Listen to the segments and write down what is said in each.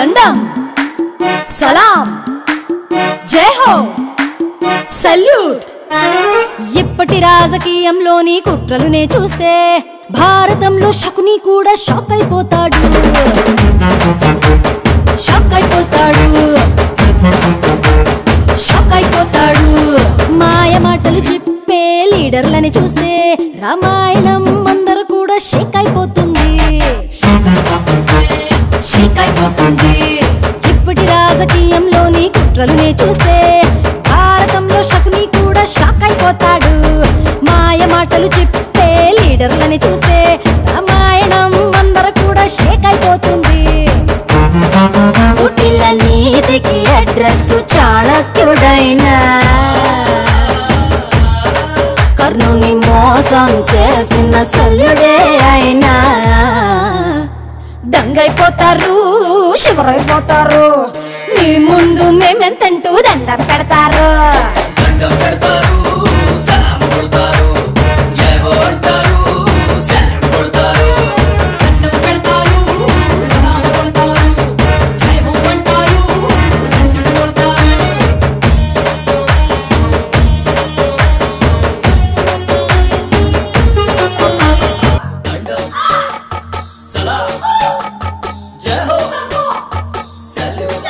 దండం సలాం జై హో సల్యూట్ ఇప్పటి రాజకీయంలోని కుట్రలునే చూస్తే భారతంలో శకుని కూడా షాక్ అయిపోతాడు షాక్ అయిపోతాడు షాక్ అయిపోతాడు మాయ మాటలు చెప్పే లీడర్లని చూస్తే రామాయణం అందరూ కూడా షేక్ అయిపోతుంది షేక్ అయిపోతుంది ఇప్పటి రాజకీయంలోని కుట్రలునే చూస్తే భారతంలో శకుని కూడా షాక్ అయిపోతాడు మాయ మాటలు చెప్పే లీడర్లని చూస్తే రామాయణం అందరూ కూడా షేక్ అయిపోతుంది కుటిల నీతికి అడ్రస్ చాణక్యుడైనా కర్ణుని మోసం చేసిన శల్యుడే అయినా దంగైపోతారు శివరైపోతారు మీ ముందు మేమెంతంటూ దండం పెడతారు దండం పెడతారు సలాం కొడతారు జై హో అంటారు సలాం కొడతారు దండం పెడతారు సలాం కొడతారు జై హో అంటారు సల్యూట్ కొడతారు దండం సలాం జై హో సల్యూట్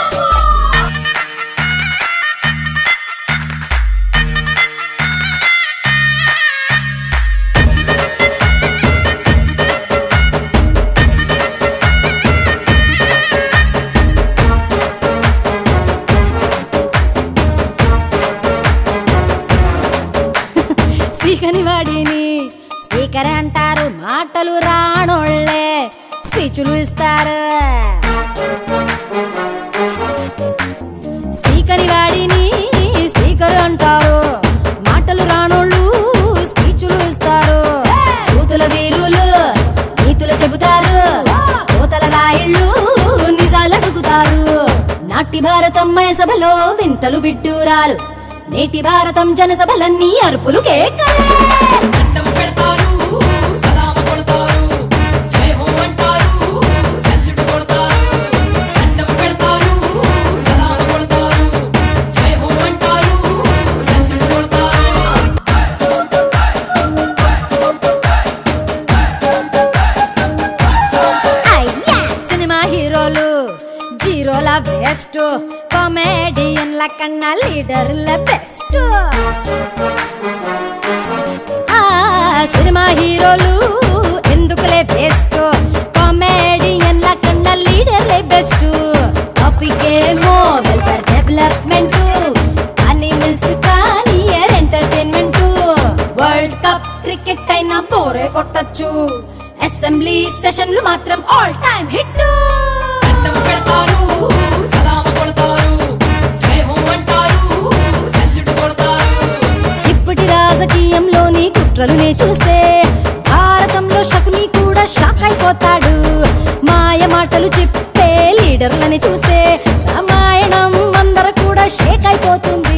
స్పీకర్ వాడిని స్పీకర్ అంటారు మాటలు రానోళ్ళే స్పీచ్లు ఇస్తారు స్పీకర్ వాడిని స్పీకర్ అంటారు మాటలు రానోళ్ళు స్పీచ్లు ఇస్తారు కూతుల వీరులు నీతులు చెబుతారు కోతల రాయిళ్ళు నిజాలు అడుగుతారు నాటి భారతమ్మాయ సభలో వింతలు బిడ్డూరాలు నేటి భారతం జనసభలన్నీ అరుపులు కేకలే దండం పెడతారు సలాం కొడతారు జై హో అంటారు సల్యూట్ కొడతారు దండం పెడతారు సలాం కొడతారు జై హో అంటారు సల్యూట్ కొడతారు అయ్యా సినిమా హీరోలు జీరోల బెస్ట్ కామెడియన్ల కన్నా లీడర్ల బెస్ట్ ఆ సినిమా హీరోలు ఎందుకులే బెస్ట్ కామెడియన్ల కన్నా లీడర్లే బెస్ట్ టాపిక్ ఏమో వెల్ఫేర్ డెవలప్మెంట్ కానీ మిస్ కానీ ఎంటర్టైన్మెంట్ వరల్డ్ కప్ క్రికెట్ అయినా పోరే కొట్టచ్చు అసెంబ్లీ సెషన్లు మాత్రం ఆల్ టైమ్ హిట్ దండం పెడతారు సలాం కొడతారు జై హో అంటారు సల్యూట్ కొడతారు ఇప్పటి రాజకీయంలోని కుట్రలునే చూస్తే భారతంలో శకుని కూడా షాక్ అయిపోతాడు మాయ మాటలు చెప్పే లీడర్లని చూస్తే రామాయణం అందరూ కూడా షేక్ అయిపోతుంది